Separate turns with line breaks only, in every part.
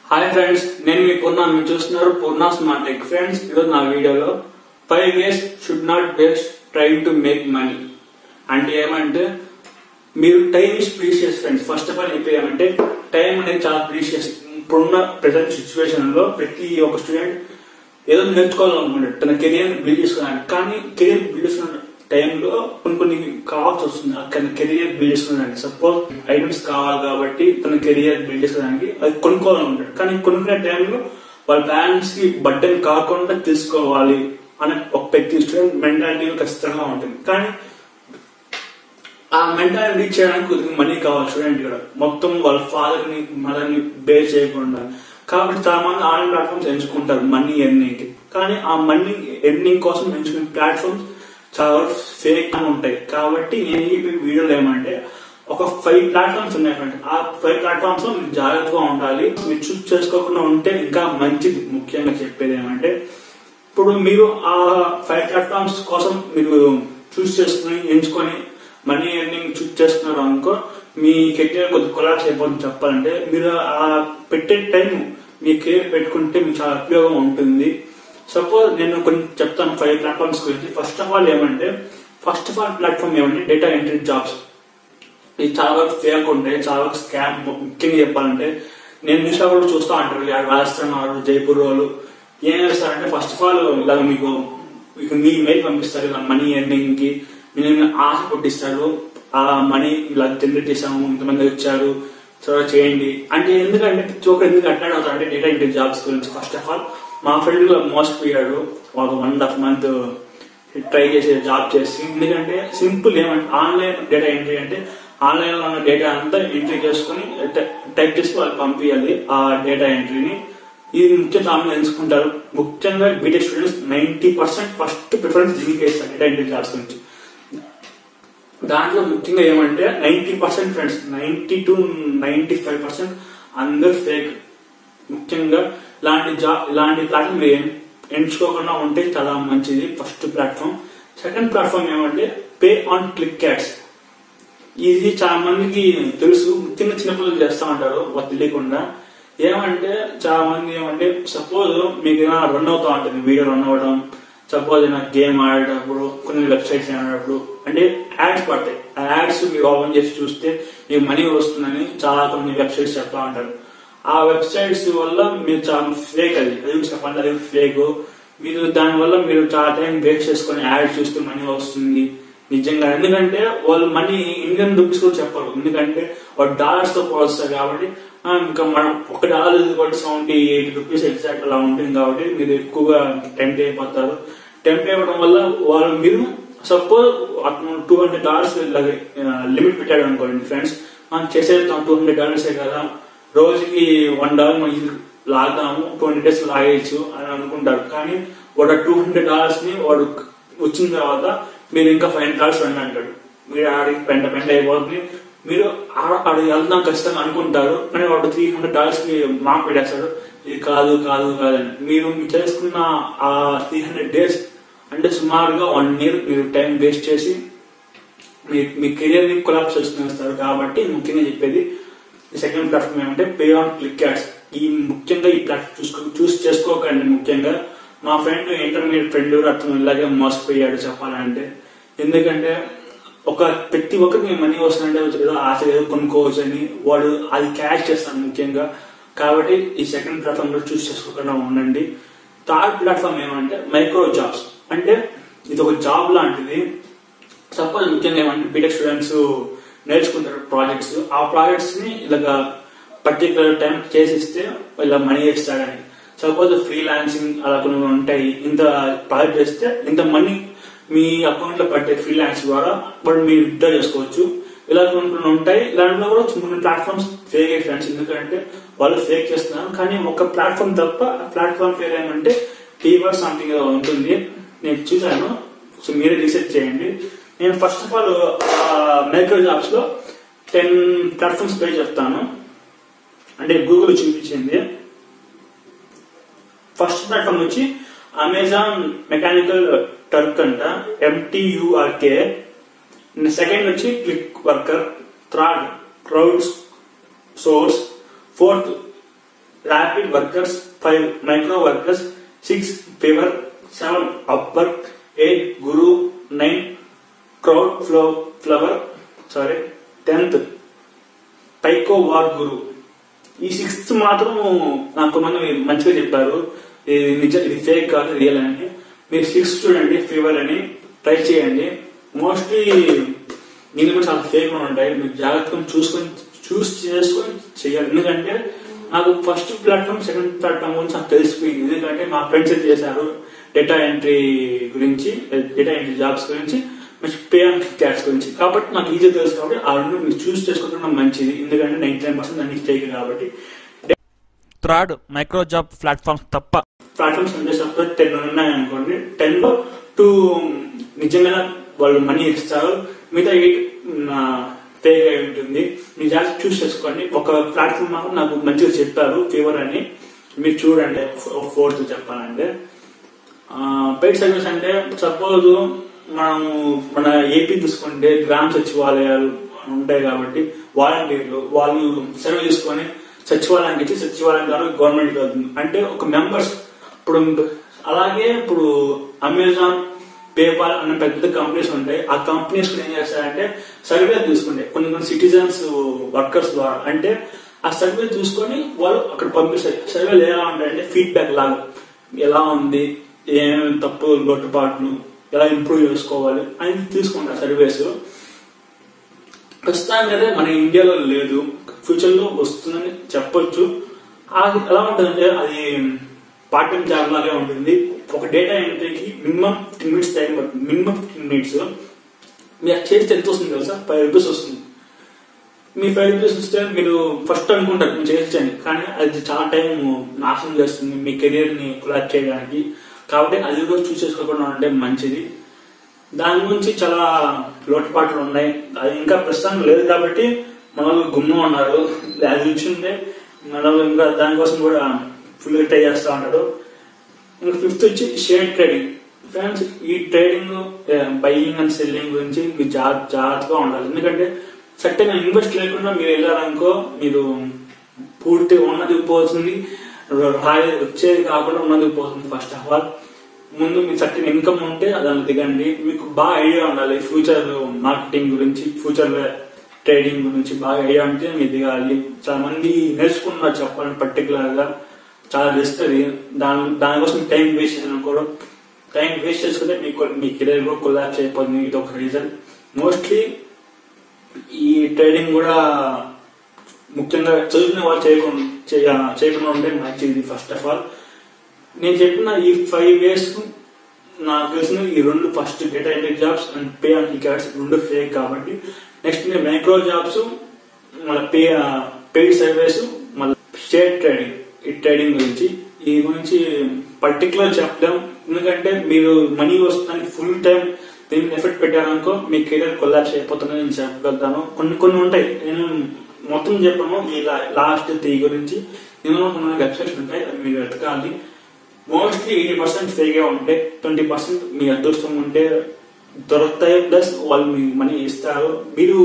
hi friends నేను మీ పూర్ణ మీరు చూస్తున్నారు పూర్ణ స్మార్ట్ టెక్ ఫ్రెండ్స్ ఈరోజు నా వీడియోలో five years should not waste trying to make money అంటే ఏమంటే మీరు time is precious friends first of all చెప్పేయాలంటే టైం అనేది చాలా ప్రీషియస్ ఇప్పుడున్న ప్రజెంట్ సిచ్యువేషన్ లో ప్రతి ఒక్క స్టూడెంట్ ఏదో నేర్చుకోవాలనుకుంటాడు తన కెరియర్ బిల్డ్ చేసుకోవడానికి కానీ కెరియర్ బిల్డ్ చేసుకున్న టైంలో కొన్ని కొన్ని కావాల్సి వస్తుంది అక్కడ కెరియర్ బిల్డ్ చేసుకోవడానికి సపోజ్ ఐటమ్స్ కావాలి కాబట్టి తన కెరియర్ బిల్డ్ చేసుకోవడానికి అది కొనుక్కోవాలనుకుంటాడు కానీ కొనుక్కునే టైంలో వాళ్ళ పేరెంట్స్ కి బడ్డన్ కాకుండా తీసుకోవాలి అనే ఒక ప్రతి స్టూడెంట్ మెంటాలిటీ ఖచ్చితంగా ఉంటుంది కానీ ఆ మెంటాలిటీ రీచ్ చేయడానికి కొద్దిగా మనీ కావాలి స్టూడెంట్ కూడా మొత్తం వాళ్ళ ఫాదర్ ని మదర్ ని బేర్ చేయకుండా కాబట్టి చాలా మంది ఆన్లైన్ ప్లాట్ఫామ్స్ ఎంచుకుంటారు మనీ ఎర్నింగ్ కి కానీ ఆ మనీ ఎర్నింగ్ కోసం ఎంచుకునే ప్లాట్ఫామ్స్ చాలా ఫేక్ ఉంటాయి కాబట్టి నేను ఈ వీడియోలో ఏమంటే ఒక ఫైవ్ ప్లాట్ఫామ్స్ ఉన్నాయి ఫ్రెండ్స్ ఆ ఫైవ్ ప్లాట్ఫామ్స్ లో మీరు జాగ్రత్తగా ఉండాలి మీరు చూస్ చేసుకోకుండా ఉంటే ఇంకా మంచిది ముఖ్యంగా చెప్పేది ఏమంటే ఇప్పుడు మీరు ఆ ఫైవ్ ప్లాట్ఫామ్స్ కోసం మీరు చూస్ చేసుకుని ఎంచుకొని మనీ ఎర్నింగ్ చూస్ చేస్తున్నారు అనుకో మీ కెరియర్ కొద్ది కొలాప్స్ అయిపోతుంది చెప్పాలంటే మీరు ఆ పెట్టే టైం మీ కెరియర్ పెట్టుకుంటే మీకు చాలా ఉపయోగం ఉంటుంది సపోజ్ నేను కొన్ని చెప్తాను ఫైవ్ ప్లాట్ఫామ్స్ గురించి ఫస్ట్ ఆఫ్ ఆల్ ఏమంటే ఫస్ట్ ఆఫ్ ఆల్ ప్లాట్ఫామ్ ఏమంటే డేటా ఎంట్రీ జాబ్స్ ఇది చాలా వరకు ఫేక్ ఉంటాయి చాలా వరకు స్కామ్ ముఖ్యంగా చెప్పాలంటే నేను న్యూస్ పేపర్ చూస్తూ అంటారు ఇలా రాజస్థాన్ జైపూర్ వాళ్ళు ఏం చేస్తారంటే ఫస్ట్ ఆఫ్ ఆల్ ఇలా మీకు మీకు మీ మెయిల్ పంపిస్తారు ఇలా మనీ ఎర్నింగ్ కి మీరు ఆశ పుట్టిస్తారు ఆ మనీ ఇలా జనరేట్ చేసాము ఇంతమంది వచ్చారు సో చేయండి అంటే ఎందుకంటే ప్రతి ఒక్కరు ఎందుకు అట్లాంటి అవుతారు అంటే డేటా ఎంట్రీ జాబ్స్ గురించి ఫస్ట్ ఆఫ్ ఆల్ మా ఫ్రెండ్ మోసపోయాడు ఒక one and half month try చేసే జాబ్ చేసి ఎందుకంటే సింపుల్ ఏమంటే ఆన్లైన్ డేటా ఎంట్రీ అంటే ఆన్లైన్ లో ఉన్న డేటా అంతా ఎంట్రీ చేసుకుని టైప్ చేసి వాళ్ళు పంపించాలి ఆ డేటా ఎంట్రీని ఇది ముఖ్య చాలా ఎంచుకుంటారు ముఖ్యంగా BTech students ninety percent first preference దీనికి ఇస్తారు డేటా ఎంట్రీ జాబ్స్ గురించి దాంట్లో ముఖ్యంగా ఏమంటే ninety percent friends ninety two ninety five percent అందరు ఫేక్ ముఖ్యంగా ఇలాంటి జాబ్ ఇలాంటి ప్లాట్ఫామ్ మీరు ఎంచుకోకుండా ఉంటే చాలా మంచిది ఫస్ట్ ప్లాట్ఫామ్ సెకండ్ ప్లాట్ఫామ్ ఏమంటే పే ఆన్ క్లిక్ క్యాట్స్ ఇది చాలా మందికి తెలుసు ముఖ్యంగా చిన్నపిల్లలు చేస్తా ఉంటారు వాళ్ళు తెలియకుండా ఏమంటే చాలా మంది ఏమంటే సపోజ్ మీకు ఏమైనా రన్ అవుతా ఉంటుంది వీడియో రన్ అవ్వడం సపోజ్ ఏమైనా గేమ్ ఆడేటప్పుడు కొన్ని వెబ్సైట్స్ ఆడేటప్పుడు అంటే యాడ్స్ పడతాయి ఆ యాడ్స్ మీరు ఓపెన్ చేసి చూస్తే మీకు మనీ వస్తుందని చాలా కొన్ని వెబ్సైట్స్ చెప్తా ఉంటారు ఆ వెబ్సైట్స్ వల్ల మీరు చాలా ఫేక్ అది అది చెప్పండి అది ఫేక్ మీరు దానివల్ల మీరు చాలా టైం వేస్ట్ చేసుకొని యాడ్ చూస్తే మనీ వస్తుంది నిజంగా ఎందుకంటే వాళ్ళు మనీ ఇండియన్ రూపీస్ కూడా చెప్పరు ఎందుకంటే వాళ్ళు డాలర్స్ తో పోలుస్తారు కాబట్టి ఇంకా మనం ఒక డాలర్ కూడా సెవెంటీ ఎయిటీ రూపీస్ ఎగ్జాక్ట్ అలా ఉంటుంది కాబట్టి మీరు ఎక్కువగా టెంప్ట్ అయిపోతారు టెంప్ట్ అయిపోవడం వల్ల వాళ్ళు మీరు suppose two hundred dollars limit పెట్టాడు అనుకోండి ఫ్రెండ్స్ మనం చేసేద్దాం టూ హండ్రెడ్ డాలర్సే కదా రోజుకి వన్ డాలర్ మనం ఇది లాగుదాము ట్వంటీ డేస్ లాగేయచ్చు అని అనుకుంటారు కానీ వాడు టూ హండ్రెడ్ డాలర్స్ ని వాడు వచ్చిన తర్వాత మీరు ఇంకా ఫైవ్ హండ్రెడ్ డాలర్స్ రండి అంటాడు మీరు ఆడికి పెంట పెంట అయిపోతుంది మీరు ఆడికి వెళ్దాం ఖచ్చితంగా అనుకుంటారు కానీ వాడు త్రీ హండ్రెడ్ డాలర్స్ కి మార్క్ పెట్టేస్తాడు ఇది కాదు కాదు కాదని మీరు చేసుకున్న ఆ త్రీ హండ్రెడ్ డేస్ అంటే సుమారుగా వన్ ఇయర్ మీరు టైం వేస్ట్ చేసి మీ మీ కెరియర్ ని కొలాప్స్ చేసుకునేస్తారు కాబట్టి ముఖ్యంగా చెప్పేది సెకండ్ ప్లాట్ఫామ్ ఏమంటే పే ఆన్ క్లిక్ యాడ్స్ ఈ ముఖ్యంగా ఈ ప్లాట్ఫామ్ చూసుకో చూస్ చేసుకోకండి ముఖ్యంగా మా ఫ్రెండ్ ఇంటర్మీడియట్ ఫ్రెండ్ అతను ఇలాగే మోసపోయాడు చెప్పాలంటే ఎందుకంటే ఒక ప్రతి ఒక్కరికి మనీ వస్తుందంటే ఏదో ఆశ ఏదో కొనుక్కోవచ్చు అని వాడు అది క్యాష్ చేస్తాను ముఖ్యంగా కాబట్టి ఈ సెకండ్ ప్లాట్ఫామ్ లో చూస్ చేసుకోకుండా ఉండండి థర్డ్ ప్లాట్ఫామ్ ఏమంటే మైక్రో జాబ్స్ అంటే ఇది ఒక జాబ్ లాంటిది సపోజ్ ముఖ్యంగా ఏమంటే బీటెక్ స్టూడెంట్స్ నేర్చుకుంటారు ప్రాజెక్ట్స్ ఆ ప్రాజెక్ట్స్ ని ఇలాగ పర్టికులర్ టైం చేసిస్తే ఇలా మనీ ఇస్తాడని సపోజ్ ఫ్రీలాన్సింగ్ అలా కొన్ని ఉంటాయి ఇంత ప్రాజెక్ట్ చేస్తే ఇంత మనీ మీ అకౌంట్ లో పట్టే ఫ్రీలాన్స్ ద్వారా వాడు మీరు విత్డ్రా చేసుకోవచ్చు ఇలా కొన్ని కొన్ని ఉంటాయి దాంట్లో కూడా కొన్ని ప్లాట్ఫామ్స్ ఫేక్ ఫ్రెండ్స్ ఎందుకంటే వాళ్ళు ఫేక్ చేస్తున్నారు కానీ ఒక ప్లాట్ఫామ్ తప్ప ప్లాట్ఫామ్ పేరు ఏమంటే టీవర్ సంథింగ్ ఉంటుంది నేను చూసాను సో మీరే రీసెర్చ్ చేయండి నేను first of all micro jobs లో టెన్ ప్లాట్ఫామ్స్ పే చెప్తాను అంటే గూగుల్ చూపించింది ఫస్ట్ ప్లాట్ఫామ్ వచ్చి అమెజాన్ మెకానికల్ టర్క్ అంట ఎంటీయూఆర్కే సెకండ్ వచ్చి click worker third crowd source fourth rapid workers five micro workers six Fiverr seven Upwork eight Guru nine crowd flow flower sorry tenth Pico war Guru ఈ sixth మాత్రం నాకు కొంతమంది మంచిగా చెప్పారు ఇది నిజ ఇది ఫేక్ కాదు రియల్ అని మీరు సిక్స్త్ చూడండి ఫీవర్ అని ట్రై చేయండి మోస్ట్లీ దీని కూడా చాలా ఫేక్ ఉంటాయి మీరు జాగ్రత్తగా చూసుకొని చూస్ చేసుకొని చేయాలి ఎందుకంటే నాకు ఫస్ట్ ప్లాట్ఫామ్ సెకండ్ ప్లాట్ఫామ్ గురించి నాకు తెలిసిపోయింది ఎందుకంటే మా ఫ్రెండ్స్ చేశారు డేటా ఎంట్రీ గురించి డేటా ఎంట్రీ జాబ్స్ గురించి పే అండ్ క్యాట్స్ గురించి కాబట్టి నాకు ఈజీ తెలుసు కాబట్టి ఆ రెండు మీరు చూస్ చేసుకోవడం మంచిది ఎందుకంటే నైన్టీ నైన్ పర్సెంట్ అన్ని ఫేక్ కాబట్టి
థర్డ్ మైక్రో జాబ్ ప్లాట్ఫామ్స్ తప్ప
ప్లాట్ఫామ్స్ చేసినప్పుడు టెన్ ఉన్నాయి అనుకోండి టెన్ లో టూ నిజంగా వాళ్ళు మనీ ఇస్తారు మిగతా ఎయిట్ ఫేక్ అయి ఉంటుంది మీరు జాగ్రత్త చూస్ చేసుకోండి ఒక ప్లాట్ఫామ్ మాత్రం నాకు మంచిగా చెప్పారు ఫీవర్ అని మీరు చూడండి ఫోర్త్ చెప్పాలంటే పెయిడ్ సర్వీస్ అంటే సపోజ్ మనము మన ఏపీ తీసుకుంటే గ్రామ సచివాలయాలు ఉంటాయి కాబట్టి వాలంటీర్లు వాళ్ళు సర్వే తీసుకొని సచివాలయానికి ఇచ్చి సచివాలయం ద్వారా గవర్నమెంట్ వెళ్తుంది అంటే ఒక మెంబర్స్ ఇప్పుడు అలాగే ఇప్పుడు అమెజాన్ పేపాల్ అనే పెద్ద కంపెనీస్ ఉంటాయి ఆ కంపెనీస్ ఏం చేస్తారంటే సర్వే తీసుకుంటాయి కొన్ని కొన్ని సిటిజన్స్ వర్కర్స్ ద్వారా అంటే ఆ సర్వే చూసుకొని వాళ్ళు అక్కడ పంపిస్తారు సర్వేలు ఎలా ఉంటాయంటే ఫీడ్బ్యాక్ లాగా ఎలా ఉంది ఏమేమి తప్పు లోటుపాట్లు ఎలా ఇంప్రూవ్ చేసుకోవాలి అని తీసుకుంటారు సర్వేస్ ప్రస్తుతానికి అయితే మన ఇండియాలో లేదు ఫ్యూచర్ లో వస్తుందని చెప్పొచ్చు అది ఎలా ఉంటుందంటే అది పార్ట్ టైం జాబ్ లాగే ఉంటుంది ఒక డేటా ఎంట్రీకి మినిమం ఫిఫ్టీన్ మినిట్స్ టైం పడుతుంది మినిమం ఫిఫ్టీన్ మినిట్స్ మీరు అది చేస్తే ఎంత వస్తుంది తెలుసా ఫైవ్ రూపీస్ వస్తుంది మీ ఫైవ్ రూపీస్ వస్తే మీరు ఫస్ట్ అనుకుంటారు మీరు చేయించండి కానీ అది చాలా టైం నాశనం చేస్తుంది మీ కెరీర్ ని కొలాబ్ చేయడానికి కాబట్టి అది కూడా చూస్ చేసుకోకుండా ఉంటే మంచిది దాని గురించి చాలా లోటుపాట్లు ఉన్నాయి అది ఇంకా ప్రస్తుతం లేదు కాబట్టి మన వాళ్ళు గుమ్మ ఉన్నారు అది ఉంచుంటే మన వాళ్ళు ఇంకా దానికోసం కూడా ఫుల్ ట్రై చేస్తూ ఉంటాడు ఇంకా ఫిఫ్త్ వచ్చి షేర్ ట్రేడింగ్ ఫ్రెండ్స్ ఈ ట్రేడింగ్ బయింగ్ అండ్ సెల్లింగ్ గురించి మీరు జా- జాగ్రత్తగా ఉండాలి ఎందుకంటే సర్టెన్ ఇన్వెస్ట్ లేకుండా మీరు వెళ్ళారనుకో మీరు పూర్తిగా ఉన్నది పోతుంది రాయే వచ్చేది కాకుండా ఉన్నది పోతుంది ఫస్ట్ ఆఫ్ ఆల్ ముందు మీ సర్టెన్ ఇన్కమ్ ఉంటే దాన్ని దిగండి మీకు బాగా ఐడియా ఉండాలి ఫ్యూచర్ మార్కెటింగ్ గురించి ఫ్యూచర్ ట్రేడింగ్ గురించి బాగా ఐడియా ఉంటే మీరు దిగాలి చాలా మంది నేర్చుకున్నారు చెప్పాలని పర్టికులర్ గా చాలా రిస్క్ అది దాని దానికోసం టైం వేస్ట్ చేసిన కూడా టైం వేస్ట్ చేసుకుంటే మీకు మీ కెరీర్ కూడా కొలాప్స్ అయిపోతుంది ఇది ఒక రీజన్ మోస్ట్లీ ఈ ట్రేడింగ్ కూడా ముఖ్యంగా చదువుకునే వాళ్ళు చేయకుండా చేయ- చేయకుండా ఉంటే మంచిది ఫస్ట్ ఆఫ్ ఆల్ నేను చెప్పిన ఈ ఫైవ్ ఇయర్స్ నాకు తెలిసిన ఈ రెండు first data entry jobs and pay and records రెండు ఫేక్ కాబట్టి నెక్స్ట్ నేను మైక్రో జాబ్స్ మళ్ళీ పే పెయిడ్ సర్వీస్ మళ్ళీ షేర్ ట్రేడింగ్ ఈ ట్రేడింగ్ గురించి ఈ గురించి పర్టికులర్ చెప్పడం ఎందుకంటే మీరు మనీ వస్తుందని ఫుల్ టైం దీన్ని ఎఫెక్ట్ పెట్టారనుకో మీ కెరీర్ కొలాప్స్ అయిపోతుందని నేను చెప్పగలుగుతాను కొన్ని కొన్ని ఉంటాయి నేను మొత్తం చెప్పను ఈ లాస్ట్ త్రీ గురించి ఇందులో కొన్ని వెబ్సైట్స్ ఉంటాయి అవి మీరు వెతకాలి మోస్ట్లీ ఎయిటీ పర్సెంట్ ఫేక్గా ఉంటే ట్వంటీ పర్సెంట్ మీ అదృష్టం ఉంటే దొరుకుతాయి ప్లస్ వాళ్ళు మీకు మనీ ఇస్తారు మీరు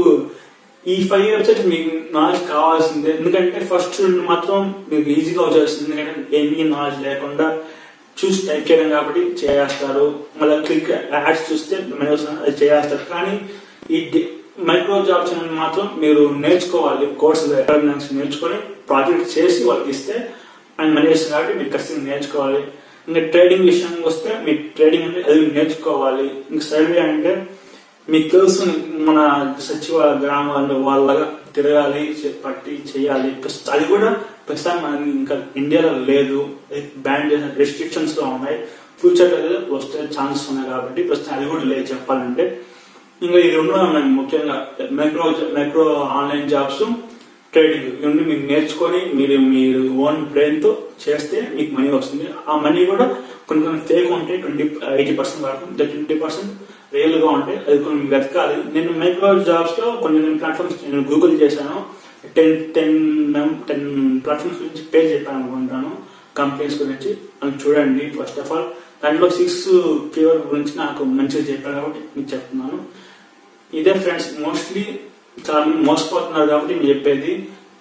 ఈ ఫైవ్ వెబ్సైట్స్ మీకు నాలెడ్జ్ కావాల్సిందే ఎందుకంటే ఫస్ట్ మాత్రం మీకు ఈజీగా వచ్చేస్తుంది ఎందుకంటే ఏమీ నాలెడ్జ్ లేకుండా చూసి టైప్ చేయడం కాబట్టి చేస్తారు మళ్ళీ క్లిక్ యాడ్స్ చూస్తే మనీ వస్తుంది అది చేస్తారు కానీ ఈ మైక్రో జాబ్స్ అనేది మాత్రం మీరు నేర్చుకోవాలి కోర్స్ నేర్చుకొని ప్రాజెక్ట్ చేసి వాళ్ళకి ఇస్తే అండ్ మనీ వస్తుంది కాబట్టి మీరు ఖచ్చితంగా నేర్చుకోవాలి ఇంకా ట్రేడింగ్ విషయానికి వస్తే మీ ట్రేడింగ్ అంటే అది నేర్చుకోవాలి ఇంకా సర్వే అంటే మీకు తెలుసు మన సచివ గ్రామాలు వాళ్ళగా తిరగాలి చే- పట్టి చేయాలి ప్రస్తు- అది కూడా ప్రస్తుతం మన ఇంకా ఇండియాలో లేదు బ్యాన్ చేసిన రెస్ట్రిక్షన్స్ లో ఉన్నాయి ఫ్యూచర్ లో వస్తే ఛాన్స్ ఉన్నాయి కాబట్టి ప్రస్తుతం అది కూడా లేదు చెప్పాలంటే ఇంకా ఈ రెండు ఉన్నాయి ముఖ్యంగా micro micro online jobs trading ఇవన్నీ మీరు నేర్చుకొని మీరు మీరు ఓన్ బ్రెయిన్ తో చేస్తే మీకు మనీ వస్తుంది ఆ మనీ కూడా కొన్ని కొన్ని ఫేక్ ఉంటాయి ట్వంటీ ఎయిటీ పర్సెంట్ వరకు ట్వంటీ పర్సెంట్ రియల్ గా ఉంటాయి అది కొన్ని వెతకాలి నేను మైక్రో జాబ్స్ లో కొన్ని కొన్ని ప్లాట్ఫామ్స్ నేను గూగుల్ చేశాను టెన్ టెన్ టెన్ ప్లాట్ఫామ్స్ గురించి పే చెప్పాను అనుకుంటాను కంపెనీస్ గురించి అని చూడండి ఫస్ట్ ఆఫ్ ఆల్ దాంట్లో సిక్స్ ఫీవర్ గురించి నాకు మంచిగా చెప్పారు కాబట్టి మీకు చెప్తున్నాను ఇదే ఫ్రెండ్స్ మోస్ట్లీ చాలా మంది మోసపోతున్నారు కాబట్టి నేను చెప్పేది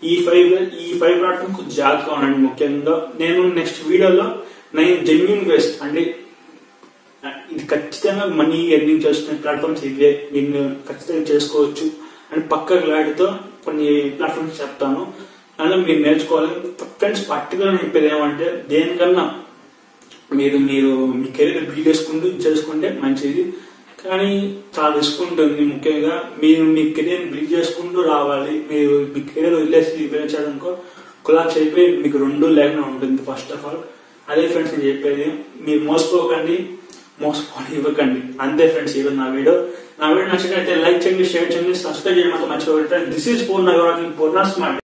ఈ ఫైవ్ ఈ ఫైవ్ ప్లాట్ఫామ్ కొంచెం జాగ్రత్తగా ఉండండి ముఖ్యంగా నేను నెక్స్ట్ వీడియోలో నేను జెన్యున్ వేస్ట్ అంటే ఇది ఖచ్చితంగా మనీ ఎర్నింగ్ చేసుకునే ప్లాట్ఫామ్స్ ఇవే దీన్ని ఖచ్చితంగా చేసుకోవచ్చు అని పక్క క్లారిటీతో కొన్ని ప్లాట్ఫామ్స్ చెప్తాను అందులో మీరు నేర్చుకోవాలి ఫ్రెండ్స్ పర్టికులర్ చెప్పేది ఏమంటే దేనికన్నా మీరు మీరు మీ కెరీర్ బిల్డ్ చేసుకుంటూ చేసుకుంటే మంచిది కానీ చాలా రిస్క్ ఉంటుంది ముఖ్యంగా మీరు మీ కెరీర్ బిల్డ్ చేసుకుంటూ రావాలి మీరు మీ కెరీర్ వదిలేసి వెళ్ళారనుకో కొలాప్స్ అయిపోయి మీకు రెండు లేకుండా ఉంటుంది ఫస్ట్ ఆఫ్ ఆల్ అదే ఫ్రెండ్స్ నేను చెప్పేది మీరు మోసపోకండి మోసపోని ఇవ్వకండి అంతే ఫ్రెండ్స్ ఈరోజు నా వీడియో నా వీడియో నచ్చినట్లయితే లైక్ చేయండి షేర్ చేయండి సబ్స్క్రైబ్ చేయడం మాత్రం మర్చిపోకండి this is Purna Purna smart